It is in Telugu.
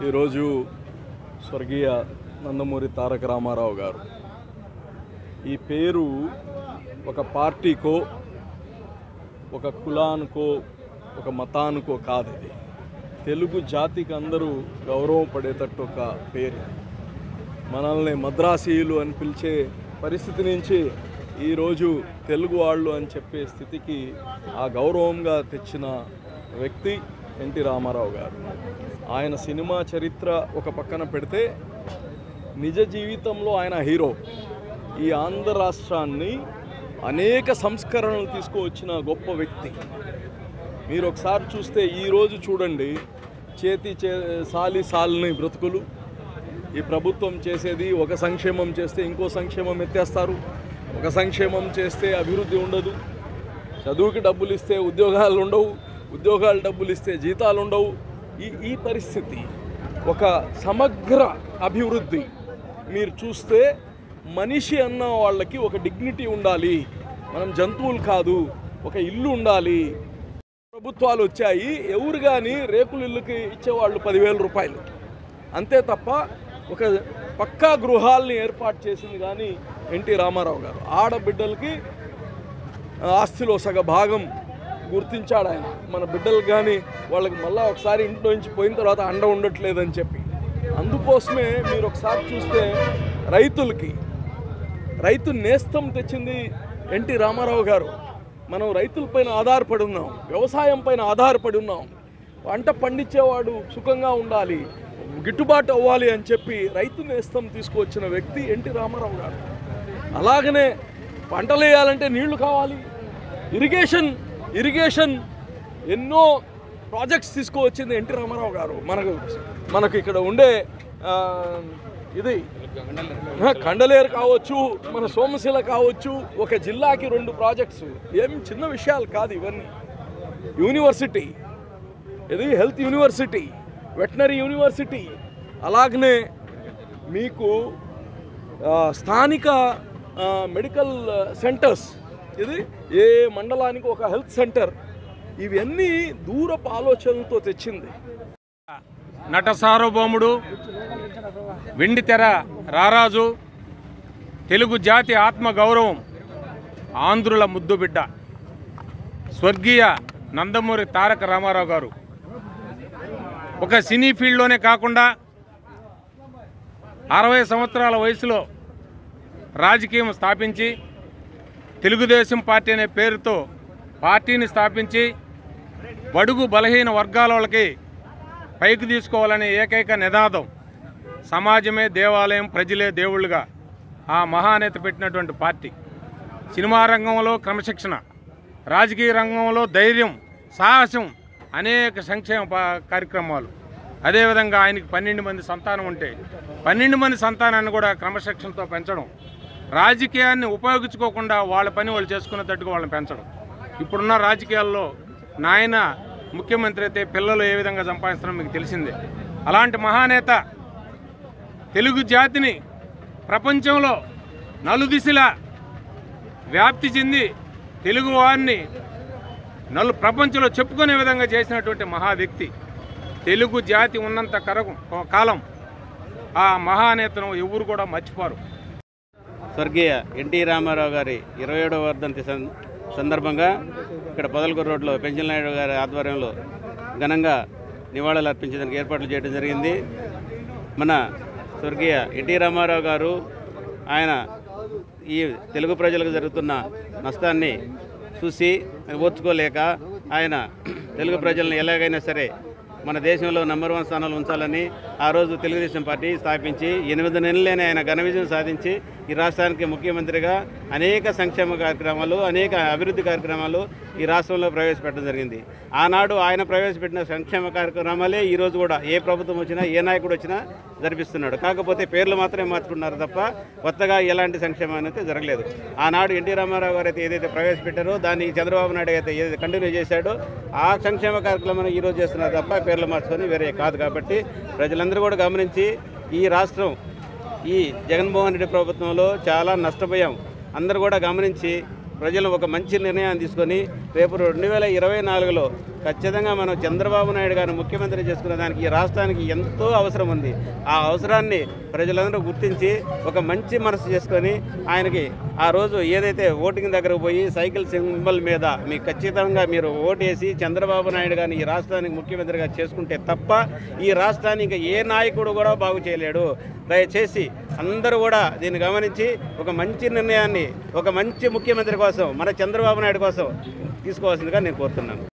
ఈరోజు స్వర్గీయ నందమూరి తారక రామారావు గారు ఈ పేరు ఒక పార్టీకో ఒక కులానికో ఒక మతానికో కాదు ఇది తెలుగు జాతికి అందరూ గౌరవపడేటట్టు ఒక పేరు ఇది. మనల్ని మద్రాసీయులు అని పిలిచే పరిస్థితి నుంచి ఈరోజు తెలుగు వాళ్ళు అని చెప్పే స్థితికి ఆ గౌరవంగా తెచ్చిన వ్యక్తి ఎన్టీ రామారావు గారు ఆయన సినిమా చరిత్ర ఒక పక్కన పెడితే నిజ జీవితంలో ఆయన హీరో ఈ ఆంధ్ర రాష్ట్రాన్ని అనేక సంస్కరణలు తీసుకువచ్చిన గొప్ప వ్యక్తి మీరు ఒకసారి చూస్తే ఈరోజు చూడండి చేతి చే సాలి సాలిని బ్రతుకులు ఈ ప్రభుత్వం చేసేది ఒక సంక్షేమం చేస్తే ఇంకో సంక్షేమం ఎత్తేస్తారు ఒక సంక్షేమం చేస్తే అభివృద్ధి ఉండదు చదువుకి డబ్బులు ఇస్తే ఉద్యోగాలు ఉండవు ఉద్యోగాలు డబ్బులు ఇస్తే జీతాలు ఉండవు ఈ ఈ పరిస్థితి ఒక సమగ్ర అభివృద్ధి మీరు చూస్తే మనిషి అన్న వాళ్ళకి ఒక డిగ్నిటీ ఉండాలి మనం జంతువులు కాదు ఒక ఇల్లు ఉండాలి ప్రభుత్వాలు వచ్చాయి ఎవరు కానీ రేకుల ఇల్లుకి ఇచ్చేవాళ్ళు పదివేల రూపాయలు అంతే తప్ప ఒక పక్కా గృహాల్ని ఏర్పాటు చేసింది కానీ ఎన్టీ రామారావు గారు ఆడబిడ్డలకి ఆస్తిలో సగ భాగం గుర్తించాడు ఆయన మన బిడ్డలు కానీ వాళ్ళకి మళ్ళీ ఒకసారి ఇంట్లో నుంచి పోయిన తర్వాత అండ ఉండట్లేదని చెప్పి అందుకోసమే మీరు ఒకసారి చూస్తే రైతులకి రైతు నేస్తం తెచ్చింది ఎన్టీ రామారావు గారు మనం రైతులపైన ఆధారపడి ఉన్నాం వ్యవసాయం పైన ఆధారపడి ఉన్నాం పంట పండించేవాడు సుఖంగా ఉండాలి గిట్టుబాటు అవ్వాలి అని చెప్పి రైతు నేస్తం తీసుకువచ్చిన వ్యక్తి ఎన్టీ రామారావు గారు అలాగనే పంటలు వేయాలంటే నీళ్లు కావాలి ఇరిగేషన్ ఇరిగేషన్ ఎన్నో ప్రాజెక్ట్స్ తీసుకువచ్చింది ఎన్టీ రామారావు గారు మనకు మనకు ఇక్కడ ఉండే ఆ, ఇది ఆ, కండలేరు కావచ్చు మన సోమశిల కావచ్చు ఒక జిల్లాకి రెండు ప్రాజెక్ట్స్ ఏం చిన్న విషయాలు కాదు ఇవన్నీ యూనివర్సిటీ ఇది హెల్త్ యూనివర్సిటీ వెటనరీ యూనివర్సిటీ అలాగనే మీకు ఆ, స్థానిక ఆ, మెడికల్ సెంటర్స్ ఇది ఏ మండలానికి ఒక హెల్త్ సెంటర్ ఇవన్నీ దూరపు ఆలోచనలతో తెచ్చింది నట సార్వభౌముడు వెండి తెర రారాజు తెలుగు జాతి ఆత్మ గౌరవం ఆంధ్రుల ముద్దుబిడ్డ స్వర్గీయ నందమూరి తారక రామారావు గారు ఒక సినీ ఫీల్డ్లోనే కాకుండా అరవై సంవత్సరాల వయసులో రాజకీయం స్థాపించి తెలుగుదేశం పార్టీ అనే పేరుతో పార్టీని స్థాపించి బడుగు బలహీన వర్గాల వాళ్ళకి పైకి తీసుకోవాలనే ఏకైక నినాదం సమాజమే దేవాలయం ప్రజలే దేవుళ్ళుగా ఆ మహానేత పెట్టినటువంటి పార్టీ సినిమా రంగంలో క్రమశిక్షణ రాజకీయ రంగంలో ధైర్యం సాహసం అనేక సంక్షేమ పా- కార్యక్రమాలు అదేవిధంగా ఆయనకి పన్నెండు మంది సంతానం ఉంటే పన్నెండు మంది సంతానాన్ని కూడా క్రమశిక్షణతో పెంచడం రాజకీయాన్ని ఉపయోగించుకోకుండా వాళ్ళ పని వాళ్ళు చేసుకునేటట్టుగా వాళ్ళని పెంచడం ఇప్పుడున్న రాజకీయాల్లో నాయన ముఖ్యమంత్రి అయితే పిల్లలు ఏ విధంగా సంపాదిస్తున్నారో మీకు తెలిసిందే అలాంటి మహానేత తెలుగు జాతిని ప్రపంచంలో నలుదిశలా వ్యాప్తి చెంది తెలుగు వారిని నలు ప్రపంచంలో చెప్పుకునే విధంగా చేసినటువంటి మహా వ్యక్తి తెలుగు జాతి ఉన్నంత కరకు కాలం ఆ మహానేతను ఎవరు కూడా మర్చిపోరు స్వర్గీయ ఎన్టీ రామారావు గారి ఇరవై ఏడవ వర్ధంతి సం- సందర్భంగా ఇక్కడ పొదలకూరు రోడ్లో పెంచల నాయుడు గారి ఆధ్వర్యంలో ఘనంగా నివాళులు అర్పించడానికి ఏర్పాట్లు చేయడం జరిగింది మన స్వర్గీయ ఎన్టీ రామారావు గారు ఆయన ఈ తెలుగు ప్రజలకు జరుగుతున్న నష్టాన్ని చూసి ఓర్చుకోలేక ఆయన తెలుగు ప్రజలను ఎలాగైనా సరే మన దేశంలో నెంబర్ వన్ స్థానంలో ఉంచాలని ఆ రోజు తెలుగుదేశం పార్టీ స్థాపించి ఎనిమిది నెలలనే ఆయన ఘన విజయం సాధించి ఈ రాష్ట్రానికి ముఖ్యమంత్రిగా అనేక సంక్షేమ కార్యక్రమాలు అనేక అభివృద్ధి కార్యక్రమాలు ఈ రాష్ట్రంలో ప్రవేశపెట్టడం జరిగింది ఆనాడు ఆయన ప్రవేశపెట్టిన సంక్షేమ కార్యక్రమాలే ఈ రోజు కూడా ఏ ప్రభుత్వం వచ్చినా ఏ నాయకుడు వచ్చినా జరిపిస్తున్నాడు కాకపోతే పేర్లు మాత్రమే మార్చుకున్నారు తప్ప కొత్తగా ఎలాంటి సంక్షేమం అయితే జరగలేదు ఆనాడు ఎన్టీ రామారావు గారు అయితే ఏదైతే ప్రవేశపెట్టారో దాన్ని చంద్రబాబు నాయుడు అయితే ఏదైతే కంటిన్యూ చేశాడో ఆ సంక్షేమ కార్యక్రమాన్ని ఈ రోజు చేస్తున్నారు తప్ప పేర్లు మార్చుకొని వేరే కాదు కాబట్టి ప్రజలందరూ కూడా గమనించి ఈ రాష్ట్రం ఈ జగన్మోహన్ రెడ్డి ప్రభుత్వంలో చాలా నష్టపోయాం అందరూ కూడా గమనించి ప్రజలు ఒక మంచి నిర్ణయాన్ని తీసుకొని రేపు రెండు వేల ఇరవై నాలుగులో ఖచ్చితంగా మనం చంద్రబాబు నాయుడు గారిని ముఖ్యమంత్రి చేసుకునే దానికి ఈ రాష్ట్రానికి ఎంతో అవసరం ఉంది ఆ అవసరాన్ని ప్రజలందరూ గుర్తించి ఒక మంచి మనసు చేసుకొని ఆయనకి ఆ రోజు ఏదైతే ఓటింగ్ దగ్గరకు పోయి సైకిల్ సింబల్ మీద మీకు ఖచ్చితంగా మీరు ఓటేసి చంద్రబాబు నాయుడు గారిని ఈ రాష్ట్రానికి ముఖ్యమంత్రిగా చేసుకుంటే తప్ప ఈ రాష్ట్రాన్ని ఇంకా ఏ నాయకుడు కూడా బాగు చేయలేడు దయచేసి అందరూ కూడా దీన్ని గమనించి ఒక మంచి నిర్ణయాన్ని ఒక మంచి ముఖ్యమంత్రి కోసం మన చంద్రబాబు నాయుడు కోసం తీసుకోవాల్సిందిగా నేను కోరుతున్నాను